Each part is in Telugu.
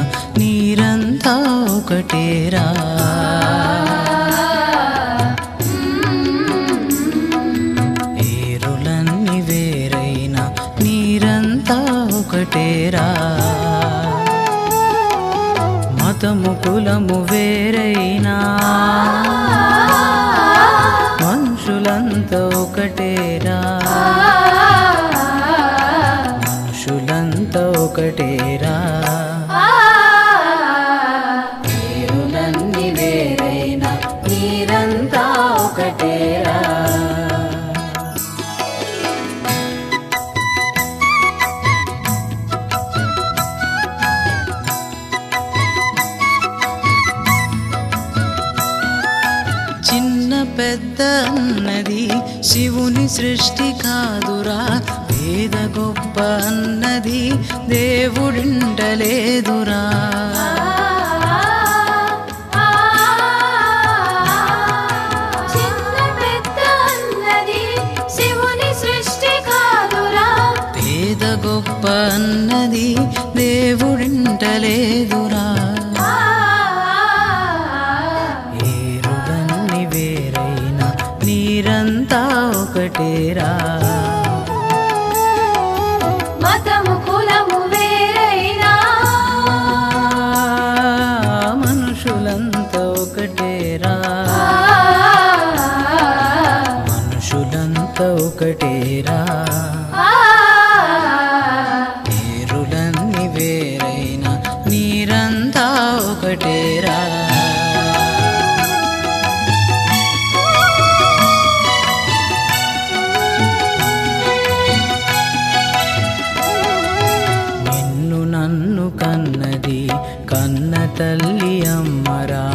నీరంతా ఒకటేరా ఏరులన్నీ వేరైనా నీరంతా ఒకటేరా మతము కులము వేరైనా మనుషులంతా ఒకటేరా మనుషులంతా ఒకటేరా ఏరులన్నీ వేరైనా నీరంతా ఒకటేరా చిన్న పెద్ద అన్నది శివుని సృష్టి కాదురా వేద గొప్ప అన్నది దేవుడింటలేదురా చిన్న పెద్ద అన్నది శివుని సృష్టి కాదురా వేద గొప్ప అన్నది దేవుడింటలేదురా ఏరులన్నీ వేరైనా నీరంతా ఒకటేరా మతము కులము వేరైనా మనుషులంతా ఒకటేరా మనుషులంతా ఒకటేరా ఏరులన్నీ వేరైనా నీరంతా ఒకటేరా నిన్ను నన్ను కన్నది కన్న తల్లి అమ్మరా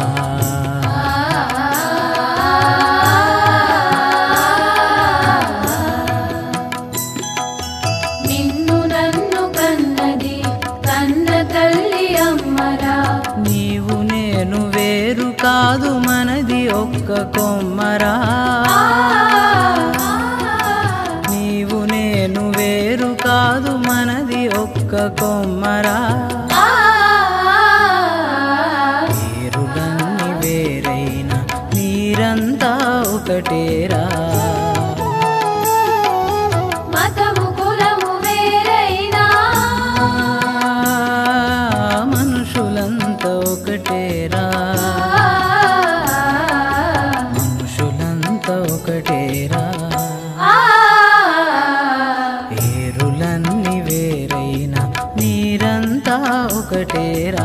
నిన్ను నన్ను కన్నది కన్న తల్లి అమ్మరా నీవు నేను వేరు కాదు మనది ఒక్క కొమ్మరా నీవు నేను వేరు కాదు మనది ఒక్క కొమ్మరా ఏరులన్నీ వేరైనా నీరంతా ఒకటేరా మతము కులము వేరైనా మనుషులంతా ఒకటేరా మనుషులంతా ఒకటేరా ఏరులన్నీ వేరైనా నీరంతా ఒకటేరా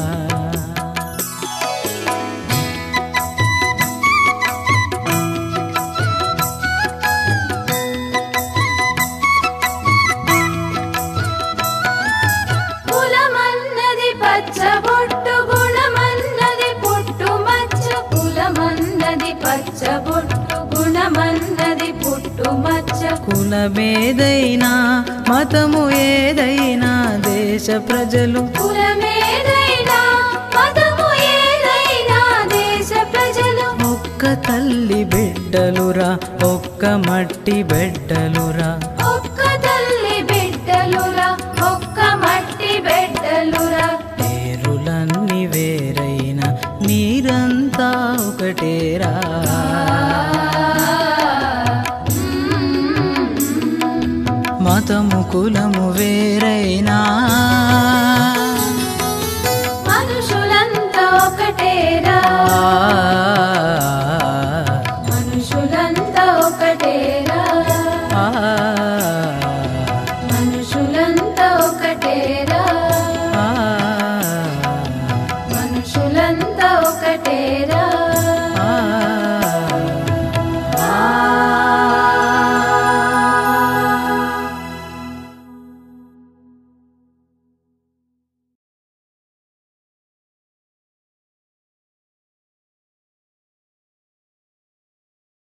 కులమన్నది పచ్చబొట్టు గుణమన్నది పుట్టు మచ్చ కులమన్నది పచ్చబొట్టు గుణమన్నది పుట్టు మచ్చ కులమేదైనా మతము ఏదైనా దేశ ప్రజలు కులమేదైనా మతము ఏదైనా దేశ ప్రజలు ఒక్క తల్లి బిడ్డలురా ఒక్క మట్టి బిడ్డలురా ఒక్క